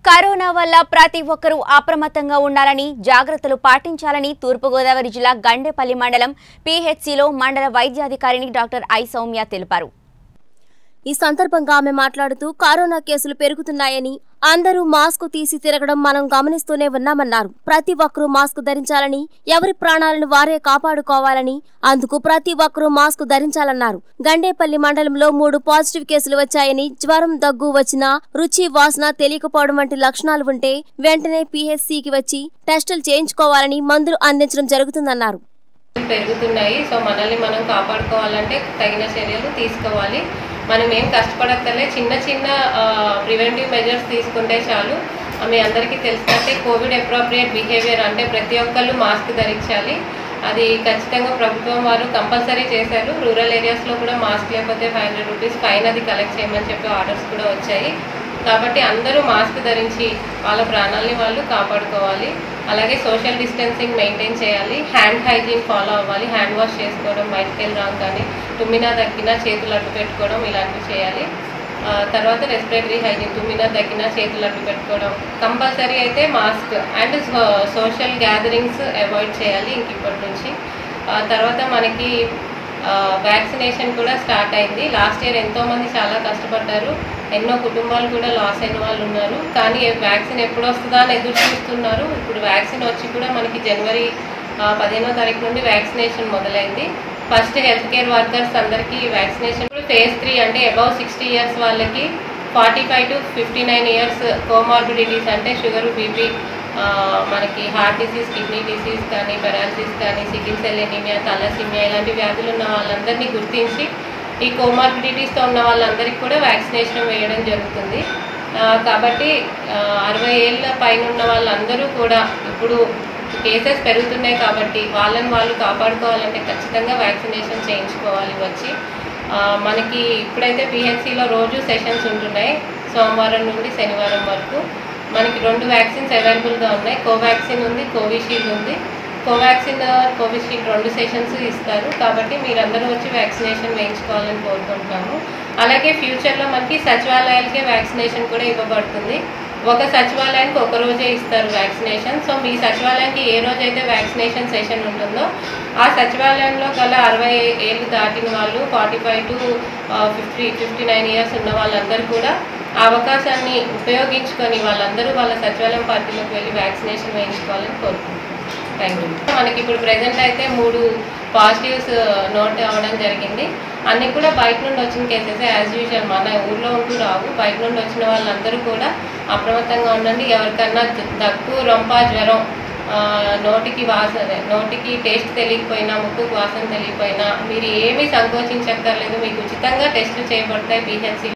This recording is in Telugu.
కరోనా వల్ల ప్రతి ఒక్కరూ అప్రమత్తంగా ఉండాలని జాగ్రత్తలు పాటించాలని తూర్పుగోదావరి జిల్లా గండేపల్లి మండలం పీహెచ్సిలో మండల వైద్యాధికారిని డాక్టర్ ఐ సౌమ్య తెలిపారు ఈ సందర్భంగా ఆమె మాట్లాడుతూ కరోనా కేసులు పెరుగుతున్నాయని అందరూ మాస్క్ తీసి తిరగడం మనం గమనిస్తూనే ఉన్నామన్నారు ప్రతి ఒక్కరూ మాస్క్ ధరించాలని ఎవరి ప్రాణాలను వారే కాపాడుకోవాలని అందుకు ప్రతి ఒక్కరూ మాస్క్ ధరించాలన్నారు గండేపల్లి మండలంలో మూడు పాజిటివ్ కేసులు వచ్చాయని జ్వరం దగ్గు వచ్చినా రుచి వాసన తెలియకపోవడం వంటి లక్షణాలు ఉంటే వెంటనే పీహెచ్సికి వచ్చి టెస్టులు చేయించుకోవాలని మందులు అందించడం జరుగుతుందన్నారు పెరుగుతున్నాయి సో మనల్ని మనం కాపాడుకోవాలంటే తగిన చర్యలు తీసుకోవాలి మనం ఏం కష్టపడక్కర్లే చిన్న చిన్న ప్రివెంటివ్ మెజర్స్ తీసుకుంటే చాలు ఆ, మీ అందరికీ తెలిసినట్టే కోవిడ్ అప్రోప్రియేట్ బిహేవియర్ అంటే ప్రతి ఒక్కళ్ళు మాస్క్ ధరించాలి అది ఖచ్చితంగా ప్రభుత్వం వారు కంపల్సరీ చేశారు రూరల్ ఏరియాస్లో కూడా మాస్క్ లేకపోతే ఫైవ్ హండ్రెడ్ రూపీస్ ఫైన్ అది కలెక్ట్ చేయమని చెప్పి ఆర్డర్స్ కూడా వచ్చాయి కాబట్టి అందరూ మాస్క్ ధరించి వాళ్ళ ప్రాణాలని వాళ్ళు కాపాడుకోవాలి అలాగే సోషల్ డిస్టెన్సింగ్ మెయింటైన్ చేయాలి హ్యాండ్ హైజీన్ ఫాలో అవ్వాలి హ్యాండ్ వాష్ చేసుకోవడం బయటకు వెళ్ళి రాం కానీ తుమ్మినా తగ్గినా చేతులు అడ్డు పెట్టుకోవడం ఇలాంటివి చేయాలి ఆ, తర్వాత రెస్పిరేటరీ హైజీన్ తుమ్మినా తగ్గినా చేతులు అడ్డు పెట్టుకోవడం కంపల్సరీ అయితే mask and social gatherings avoid చేయాలి ఇంక ఇప్పటి నుంచి ఆ, తర్వాత మనకి వ్యాక్సినేషన్ కూడా స్టార్ట్ అయింది లాస్ట్ ఇయర్ ఎంతోమంది చాలా కష్టపడ్డారు ఎన్నో కుటుంబాలు కూడా లాస్ అయిన వాళ్ళు ఉన్నారు కానీ వ్యాక్సిన్ ఎప్పుడు వస్తుందా అని ఎదురు చూస్తున్నారు ఇప్పుడు వ్యాక్సిన్ వచ్చి కూడా మనకి జనవరి ఆ, పదిహేనో తారీఖు నుండి వ్యాక్సినేషన్ మొదలైంది ఫస్ట్ హెల్త్ కేర్ వర్కర్స్ అందరికీ వ్యాక్సినేషన్ ఇప్పుడు ఫేజ్ త్రీ అంటే అబౌవ్ సిక్స్టీ ఇయర్స్ వాళ్ళకి forty five to fifty nine years comorbidities అంటే షుగర్ బీపీ మనకి హార్ట్ డిసీజ్ కిడ్నీ డిసీజ్ కానీ పెరాలసిస్ కానీ సికిల్ సెల్ ఎనీమియా తలసిమియా ఇలాంటి వ్యాధులు ఉన్న వాళ్ళందరినీ గుర్తించి ఈ కోమార్బిడిటీస్తో ఉన్న వాళ్ళందరికీ కూడా వ్యాక్సినేషన్ వేయడం జరుగుతుంది ఆ, కాబట్టి ఆ, అరవై ఏళ్ళ పైన ఉన్న వాళ్ళందరూ కూడా ఇప్పుడు కేసెస్ పెరుగుతున్నాయి కాబట్టి వాళ్ళని వాళ్ళు కాపాడుకోవాలంటే ఖచ్చితంగా వ్యాక్సినేషన్ చేయించుకోవాలి వచ్చి ఆ, మనకి ఇప్పుడైతే పిహెచ్సిలో రోజు సెషన్స్ ఉంటున్నాయి సోమవారం నుండి శనివారం వరకు మనకి రెండు వ్యాక్సిన్స్ అవైలబుల్గా ఉన్నాయి కోవాక్సిన్ ఉంది కోవిషీల్డ్ ఉంది కోవాక్సిన్ కోవిషీల్డ్ రెండు సెషన్స్ ఇస్తారు కాబట్టి మీరందరూ వచ్చి వ్యాక్సినేషన్ వేయించుకోవాలని కోరుకుంటున్నాము అలాగే ఫ్యూచర్లో మనకి సచివాలయాలకే వ్యాక్సినేషన్ కూడా ఇవ్వబడుతుంది ఒక సచివాలయానికి ఒక రోజే ఇస్తారు వ్యాక్సినేషన్ సో మీ సచివాలయానికి ఏ రోజైతే వ్యాక్సినేషన్ సెషన్ ఉంటుందో ఆ సచివాలయంలో గల అరవై ఏళ్ళు దాటిన వాళ్ళు forty five to fifty fifty nine years ఉన్న వాళ్ళందరూ కూడా ఆ అవకాశాన్ని ఉపయోగించుకొని వాళ్ళందరూ వాళ్ళ సచివాలయం పార్టీలోకి వెళ్ళి వ్యాక్సినేషన్ వేయించుకోవాలని కోరుకుంటున్నాను థ్యాంక్ యూ మనకి ఇప్పుడు ప్రజెంట్ అయితే మూడు పాజిటివ్స్ నోట్ అవ్వడం జరిగింది అన్నీ కూడా బయట నుండి వచ్చిన కేసెస్ యాజ్ యూజువల్ మన ఊర్లో ఉంటూ రావు బయట నుండి వచ్చిన వాళ్ళందరూ కూడా అప్రమత్తంగా ఉండండి ఎవరికన్నా దగ్గు రొంప జ్వరం ఆ, నోటికి వాసన నోటికి టేస్ట్ తెలియకపోయినా ముక్కుకు వాసన తెలియకపోయినా మీరు ఏమీ సంకోచించక్కర్లేదు మీకు ఉచితంగా టెస్టులు చేయబడతాయి పిహెచ్సి